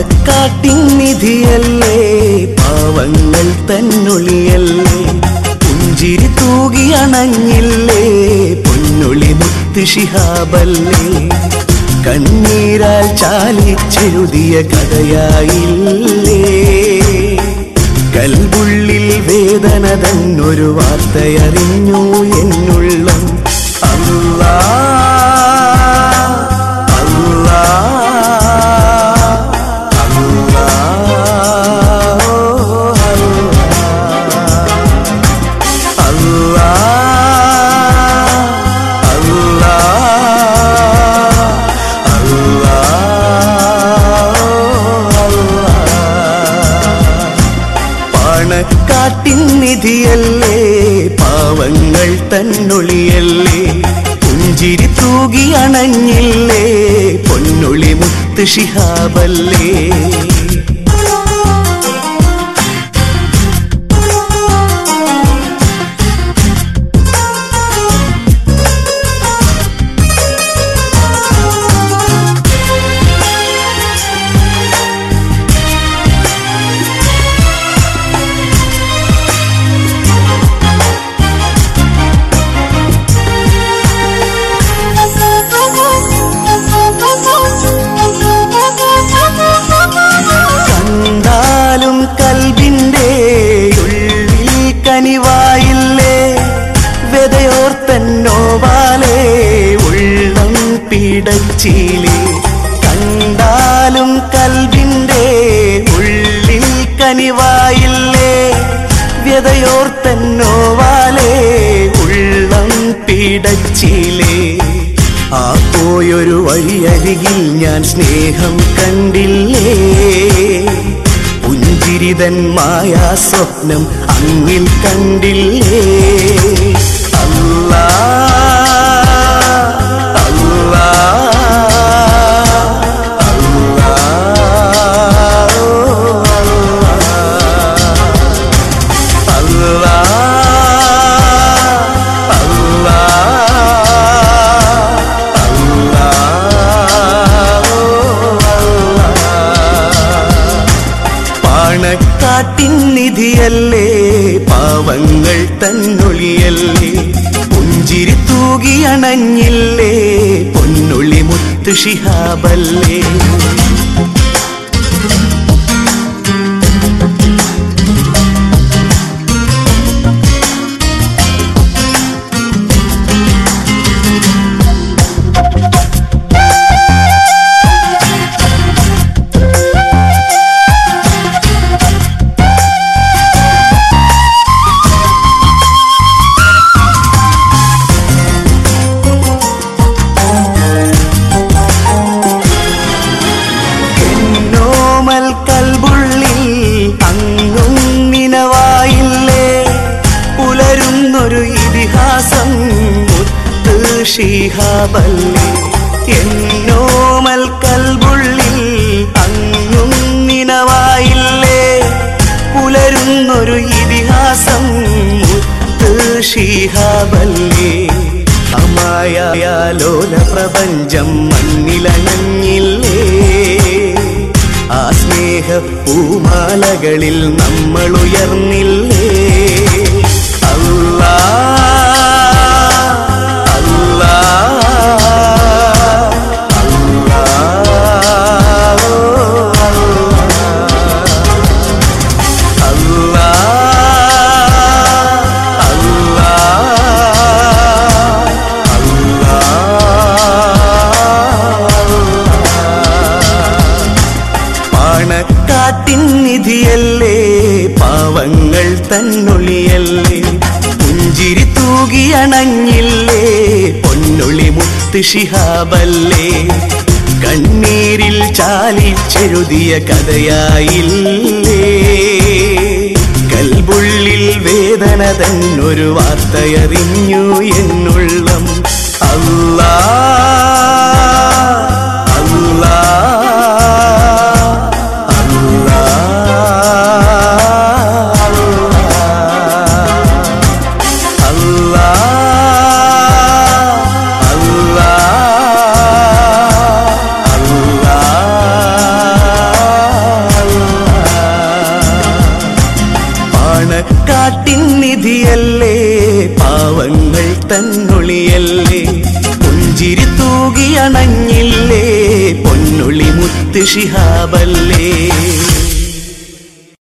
പണക്കാട്ടിൻ നിധിയല്ലേ പാവങ്ങൾ തന്നൊളിയല്ലേ പുഞ്ചിരി തൂകി അണഞ്ഞില്ലേ പൊന്നൊളി മുത്ത് ശിഹാബല്ലേ കണ്ണീരാൽ ചാലിച്ചെഴുതിയ കഥയായില്ലേ കൽബുള്ളിൽ വേദന തന്നൊരു വാർത്തയറിഞ്ഞു എന്നുള്ളം അല്ലാ അല്ലാ അല്ലാ ഓ അല്ലാ അല്ലാ അല്ലാ പണക്കാട്ടിൻ നിധിയല്ലേ പാവങ്ങൾ തന്നൊളിയല്ലേ പുഞ്ചിരി തൂകി അണഞ്ഞില്ലേ പൊന്നൊളി മുത്ത് ശിഹാബല്ലേ കണ്ടാലും കൽബിന്റെ ഉള്ളിൽ കനിവായില്ലേ വെതയോർത്തന്നോവാലേ ഉള്ളം പിടച്ചിലേ കണ്ടാലും കൽബിന്റെ ഉള്ളിൽ കനിവായില്ലേ വ്യതയോർത്തന്നോവാലേ ഉള്ളം പിടച്ചിലേ ആ പോയൊരു വഴിയരികിൽ ഞാൻ സ്നേഹം കണ്ടില്ലേ പുഞ്ചിരിതൻ മായാ സ്വപ്നം അങ്ങിൽ കണ്ടില്ലേ അല്ലാ അല്ലാ അല്ലാ ഓ അല്ലാ അല്ലാ അല്ലാ പാണക്കാട്ടിൻ നിധിയല്ലേ പാവങ്ങൾ തന്നൊളിയല്ലേ പുഞ്ചിരി തൂകി അണഞ്ഞില്ലേ പൊന്നൊളി മുത്ത് ശിഹാബല്ലേ എന്നോമൽ കൽബുള്ളിൽ അങ്ങും നിനവായില്ലേ പുലരുന്നൊരു ഇതിഹാസം മുത്ത് ഷീഹാബല്ലേ എന്നോമൽ കൽബുള്ളിൽ അങ്ങും നിനവായില്ലേ പുലരുന്നൊരു ഇതിഹാസം മുത്ത് ഷീഹാബല്ലേ അമായാലോല പ്രപഞ്ചം മണ്ണിലണഞ്ഞില്ലേ ആ സ്നേഹ പൂമാലകളിൽ നമ്മൾ ഉയർന്നില്ലേ അല്ലാ അല്ലാ അല്ലാ ഓ അല്ലാ അല്ലാ പാണക്കാട്ടിൻ നിധിയല്ലേ പാവങ്ങൾ തന്നൊളിയല്ലേ പുഞ്ചിരി തൂകി അണഞ്ഞില്ലേ പൊന്നൊളി മുത്ത് ശിഹാബല്ലേ കണ്ണീരിൽ ചാലിച്ചെഴുതിയ കഥയായില്ലേ കൽബുള്ളിൽ വേദന തന്നൊരു വാർത്തയറിഞ്ഞു എന്നുള്ളം അല്ലാ അല്ലാ അല്ലാ അല്ലാ അല്ലാ അല്ലാ പാണക്കാട്ടിൻ നിധിയല്ലേ പാവങ്ങൾ തന്നൊളിയല്ലേ പുഞ്ചിരി തൂകിയണഞ്ഞില്ലേ പൊന്നൊളി മുത്ത് ശിഹാബല്ലേ